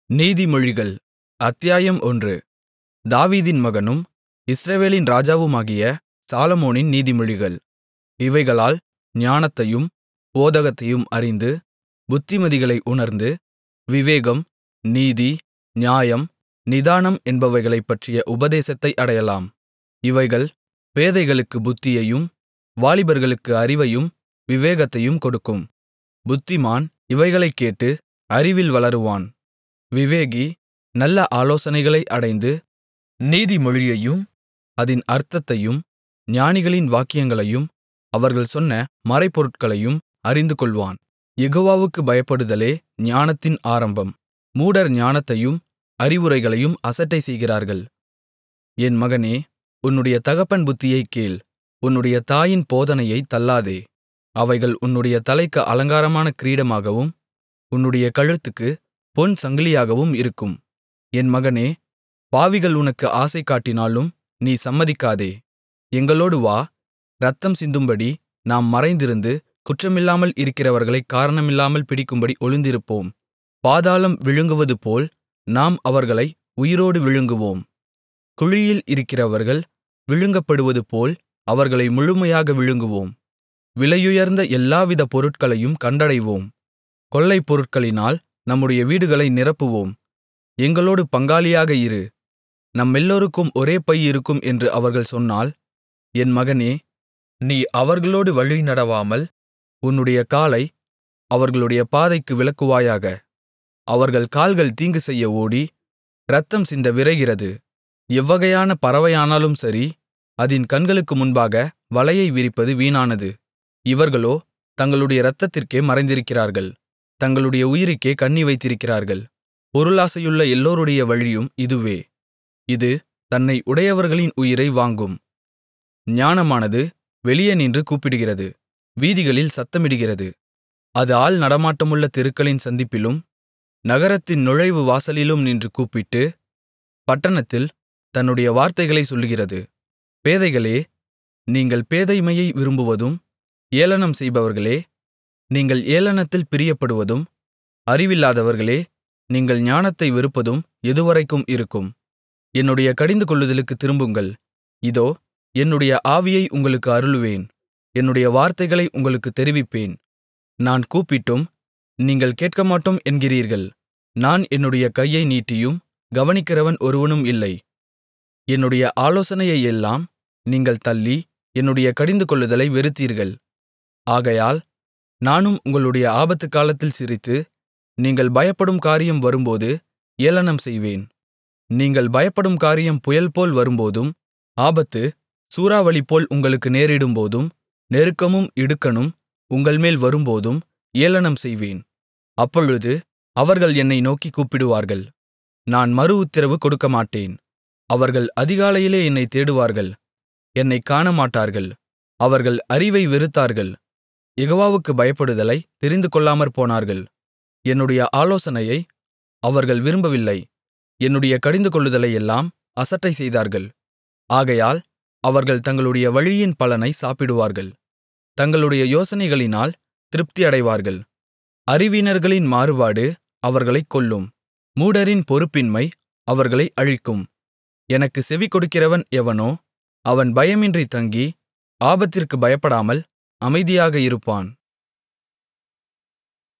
நீதிமொழிகள் அத்தியாயம் ஒன்று தாவீதின் மகனும் இஸ்ரவேலின் ராஜாவுமாகிய சாலொமோனின் நீதிமொழிகள் இவைகளால் ஞானத்தையும் போதகத்தையும் அறிந்து புத்திமதிகளை உணர்ந்து விவேகம் நீதி நியாயம் நிதானம் என்பவைகளைப் பற்றிய உபதேசத்தை அடையலாம் இவைகள் பேதைகளுக்குப் புத்தியையும் வாலிபர்களுக்கு அறிவையும் விவேகத்தையும் கொடுக்கும் புத்திமான் இவைகளைக் கேட்டு அறிவில் வளருவான் விவேகி நல்ல ஆலோசனைகளை அடைந்து நீதிமொழியையும் அதின் அர்த்தத்தையும் ஞானிகளின் வாக்கியங்களையும் அவர்கள் சொன்ன மறைபொருட்களையும் அறிந்துகொள்வான் யெகோவாவுக்குப் பயப்படுதலே ஞானத்தின் ஆரம்பம் மூடர் ஞானத்தையும் அறிவுரைகளையும் அசட்டை செய்கிறார்கள் என் மகனே உன்னுடைய தகப்பன் புத்தியைக் கேள் உன்னுடைய தாயின் போதனையைத் தள்ளாதே அவைகள் உன்னுடைய தலைக்கு அலங்காரமான கிரீடமாகவும் உன்னுடைய கழுத்துக்குப் பொன் சங்கிலியாகவும் இருக்கும் என் மகனே பாவிகள் உனக்கு ஆசைகாட்டினாலும் நீ சம்மதிக்காதே எங்களோடு வா இரத்தம் சிந்தும்படி நாம் மறைந்திருந்து குற்றமில்லாமல் இருக்கிறவர்களைக் காரணமில்லாமல் பிடிக்கும்படி ஒளிந்திருப்போம் பாதாளம் விழுங்குவதுபோல் நாம் அவர்களை உயிரோடு விழுங்குவோம் குழியில் இருக்கிறவர்கள் விழுங்கப்படுவதுபோல் அவர்களை முழுமையாக விழுங்குவோம் விலையுயர்ந்த எல்லாவித பொருட்களையும் கண்டடைவோம் கொள்ளைப் பொருட்களினால் நம்முடைய வீடுகளை நிரப்புவோம் எங்களோடு பங்காளியாக இரு நம்மெல்லோருக்கும் ஒரே பை இருக்கும் என்று அவர்கள் சொன்னால் என் மகனே நீ அவர்களோடு வழிநடவாமல் உன்னுடைய காலை அவர்களுடைய பாதைக்கு விலக்குவாயாக அவர்கள் கால்கள் தீங்கு செய்ய ஓடி இரத்தம் சிந்த விரைகிறது எவ்வகையான பறவையானாலும் சரி அதின் கண்களுக்கு முன்பாக வலையை விரிப்பது வீணானது இவர்களோ தங்களுடைய இரத்தத்திற்கே மறைந்திருக்கிறார்கள் தங்களுடைய உயிருக்கே கண்ணி வைத்திருக்கிறார்கள் பொருளாசையுள்ள எல்லோருடைய வழியும் இதுவே இது தன்னை உடையவர்களின் உயிரை வாங்கும் ஞானமானது வெளியே நின்று கூப்பிடுகிறது வீதிகளில் சத்தமிடுகிறது அது ஆள் நடமாட்டமுள்ள தெருக்களின் சந்திப்பிலும் நகரத்தின் நுழைவு வாசலிலும் நின்று கூப்பிட்டு பட்டணத்தில் தன்னுடைய வார்த்தைகளைச் சொல்லுகிறது பேதைகளே நீங்கள் பேதைமையை விரும்புவதும் ஏளனம் செய்பவர்களே நீங்கள் ஏளனத்தில் பிரியப்படுவதும் அறிவில்லாதவர்களே நீங்கள் ஞானத்தை வெறுப்பதும் எதுவரைக்கும் இருக்கும் என்னுடைய கடிந்துகொள்ளுதலுக்குத் திரும்புங்கள் இதோ என்னுடைய ஆவியை உங்களுக்கு அருளுவேன் என்னுடைய வார்த்தைகளை உங்களுக்குத் தெரிவிப்பேன் நான் கூப்பிட்டும் நீங்கள் கேட்கமாட்டோம் என்கிறீர்கள் நான் என்னுடைய கையை நீட்டியும் கவனிக்கிறவன் ஒருவனும் இல்லை என்னுடைய ஆலோசனையையெல்லாம் நீங்கள் தள்ளி என்னுடைய கடிந்துகொள்ளுதலை வெறுத்தீர்கள் ஆகையால் நானும் உங்களுடைய ஆபத்துக்காலத்தில் சிரித்து நீங்கள் பயப்படும் காரியம் வரும்போது ஏளனம் செய்வேன் நீங்கள் பயப்படும் காரியம் புயல்போல் வரும்போதும் ஆபத்து சூறாவளிபோல் உங்களுக்கு நேரிடும்போதும் நெருக்கமும் இடுக்கணும் உங்கள்மேல் வரும்போதும் ஏளனம் செய்வேன் அப்பொழுது அவர்கள் என்னை நோக்கி கூப்பிடுவார்கள் நான் மறு உத்திரவு கொடுக்கமாட்டேன் அவர்கள் அதிகாலையிலே என்னைத் தேடுவார்கள் என்னைக் காணமாட்டார்கள் அவர்கள் அறிவை வெறுத்தார்கள் யெகோவாவுக்கு பயப்படுதலை தெரிந்துகொள்ளாமற் போனார்கள் என்னுடைய ஆலோசனையை அவர்கள் விரும்பவில்லை என்னுடைய கடிந்துகொள்ளுதலையெல்லாம் அசட்டை செய்தார்கள் ஆகையால் அவர்கள் தங்களுடைய வழியின் பலனை சாப்பிடுவார்கள் தங்களுடைய யோசனைகளினால் திருப்தியடைவார்கள் அறிவீனர்களின் மாறுபாடு அவர்களைக் கொல்லும் மூடரின் பொறுப்பின்மை அவர்களை அழிக்கும் எனக்கு செவிகொடுக்கிறவன் எவனோ அவன் பயமின்றி தங்கி ஆபத்திற்கு பயப்படாமல் அமைதியாக இருப்பான்